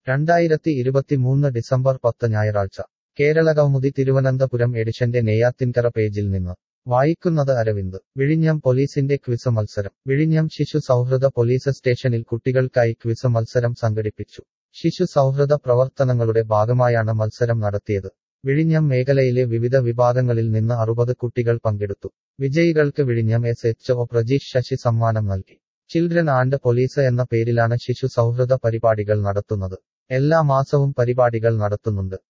രണ്ടായിരത്തി ഇരുപത്തിമൂന്ന് ഡിസംബർ പത്ത് ഞായറാഴ്ച കേരളകൗമുദി തിരുവനന്തപുരം എഡിഷന്റെ നെയ്യാത്തിൻകര പേജിൽ നിന്ന് വായിക്കുന്നത് അരവിന്ദ് വിഴിഞ്ഞം പോലീസിന്റെ ക്വിസ് മത്സരം വിഴിഞ്ഞം ശിശു സൗഹൃദ പോലീസ് സ്റ്റേഷനിൽ കുട്ടികൾക്കായി ക്വിസ് മത്സരം സംഘടിപ്പിച്ചു ശിശു സൗഹൃദ പ്രവർത്തനങ്ങളുടെ ഭാഗമായാണ് മത്സരം നടത്തിയത് വിഴിഞ്ഞം മേഖലയിലെ വിവിധ വിഭാഗങ്ങളിൽ നിന്ന് അറുപത് കുട്ടികൾ പങ്കെടുത്തു വിജയികൾക്ക് വിഴിഞ്ഞം S H O Prajeesh Sasi സമ്മാനം നൽകി ചിൽഡ്രൻ ആൻഡ് പോലീസ് എന്ന പേരിലാണ് ശിശു സൗഹൃദ പരിപാടികൾ നടത്തുന്നത് എല്ലാ മാസവും പരിപാടികൾ നടത്തുന്നുണ്ട്